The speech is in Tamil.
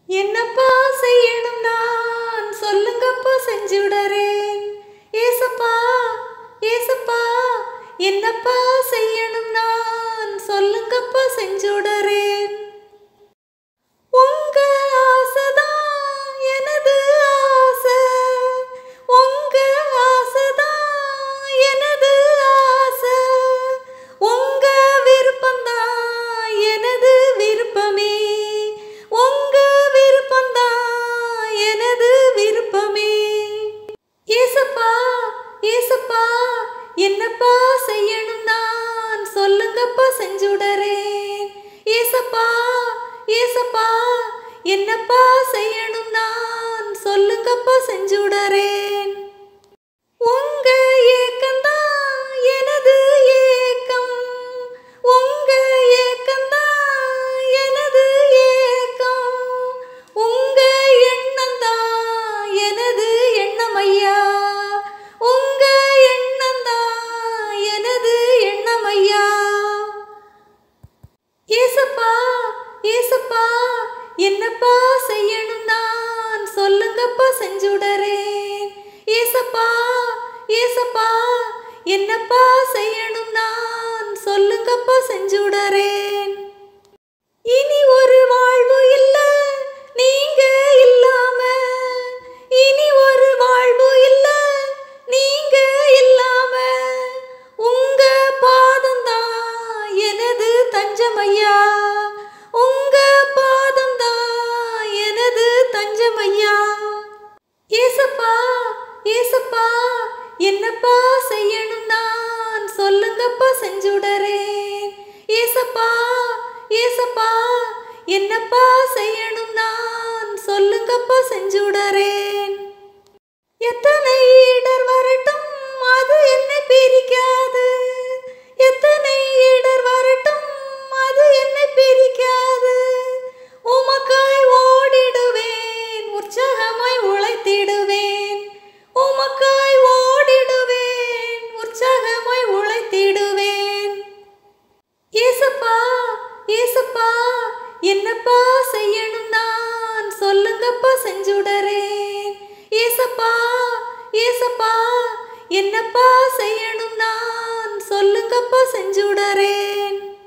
என்னப்பா செய்யணும் நான் சொல்லுங்கப்பா செஞ்சுடறேன் ஏசப்பா ஏசப்பா என்னப்பா செய்யணும் நான் சொல்லுங்கப்பா செஞ்சுடறேன் உங்க ஆசைதான் எனது ஆசை உங்க ஆசைதான் எனது ஆசை உங்க விருப்பம்தான் எனது விருப்பமே உங்க விருப்பம்தான் எனது விருப்பமே ஏசப்பா ஏசப்பா என்னப்பா செய்யணும் நான் சொல்லுங்கப்பா செஞ்சுடறேன் ஏசப்பா ஏசப்பா என்னப்பா செய்யணும் நான் சொல்லுங்கப்பா செஞ்சுடறேன் உங்க ஏக்கம்தான் எனது ஏக்கம் உங்க ஏக்கம்தான் எனது ஏக்கம் உங்க எண்ணம்தான் எனது எண்ணம் ஐயா உங்க எண்ணம்தான் எனது எண்ணம் ஐயா ஏசப்பா ஏசப்பா என்னப்பா செய்யணும் நான் சொல்லுங்கப்பா செஞ்சுடறேன் ஏசப்பா ஏசப்பா என்னப்பா செய்யணும் நான் சொல்லுங்கப்பா செஞ்சுடறேன் இனி ஒரு வாழ்வு இல்ல நீங்க இல்லாம இனி ஒரு வாழ்வு இல்ல நீங்க இல்லாம உங்க பாதம்தான் எனது தஞ்சமையா உங்க பாதம்தான் எனது தஞ்சமையா ஏசப்பா ஏசப்பா என்னப்பா செய்யணும் நான் சொல்லுங்கப்பா செஞ்சுடறேன் ஏசப்பா ஏசப்பா என்னப்பா செய்யணும் நான் சொல்லுங்கப்பா செஞ்சுடறேன் எத்தனை இடர் வரட்டும் அது என்னை பிரிக்காது எத்தனை இடர் வரட்டும் அது என்னை பிரிக்காது உமக்காய் ஓடிடுவேன் உற்சாகமாய் உழைத்திடுவேன் உமக்காய் ஓடிடுவேன் உற்சாகமாய் உழைத்திடுவேன் ஏசப்பா ஏசப்பா என்னப்பா செய்யணும் நான் சொல்லுங்கப்பா செஞ்சுடறேன் ஏசப்பா ஏசப்பா என்னப்பா செய்யணும் நான் சொல்லுங்கப்பா செஞ்சுடறேன்